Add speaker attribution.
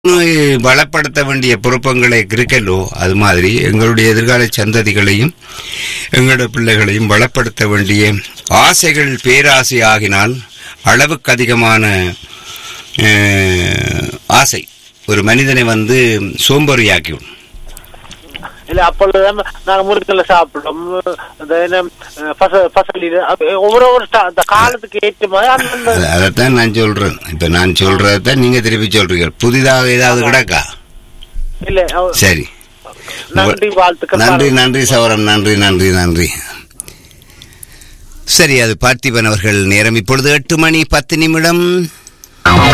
Speaker 1: வளப்படுத்த வேண்டிய பொறுப்பங்களை இருக்கல்லோ அது மாதிரி எங்களுடைய எதிர்கால சந்ததிகளையும் எங்களுடைய பிள்ளைகளையும் வளப்படுத்த வேண்டிய ஆசைகள் பேராசை ஆகினால் அளவுக்கு அதிகமான அஹ், ஆசை ஒரு மனிதனை வந்து சோம்பேறியாக்கிவிடும்
Speaker 2: இல்ல அப்பொழுதுதான் நாங்க முறுக்கல சாப்பிடுறோம் அந்த என்ன பச பசலில ஒவ்வொரு ஒரு ஸ்டா- அந்த காலத்துக்கு ஏற்ற மாதிரி அந்தந்த
Speaker 1: அது- அதைத்தான் நான் சொல்றேன் இப்ப நான் சொல்றதைத்தான் நீங்க திருப்பி சொல்றீங்க புதிதாக ஏதாவது கிடக்கா
Speaker 2: இல்ல அவ-
Speaker 1: சரி
Speaker 2: நன்றி வாழ்த்துக்கள்
Speaker 1: நன்றி நன்றி சௌரம் நன்றி நன்றி நன்றி சரி அது பார்த்திபன் அவர்கள் நேரம் இப்பொழுது எட்டு மணி பத்து நிமிடம்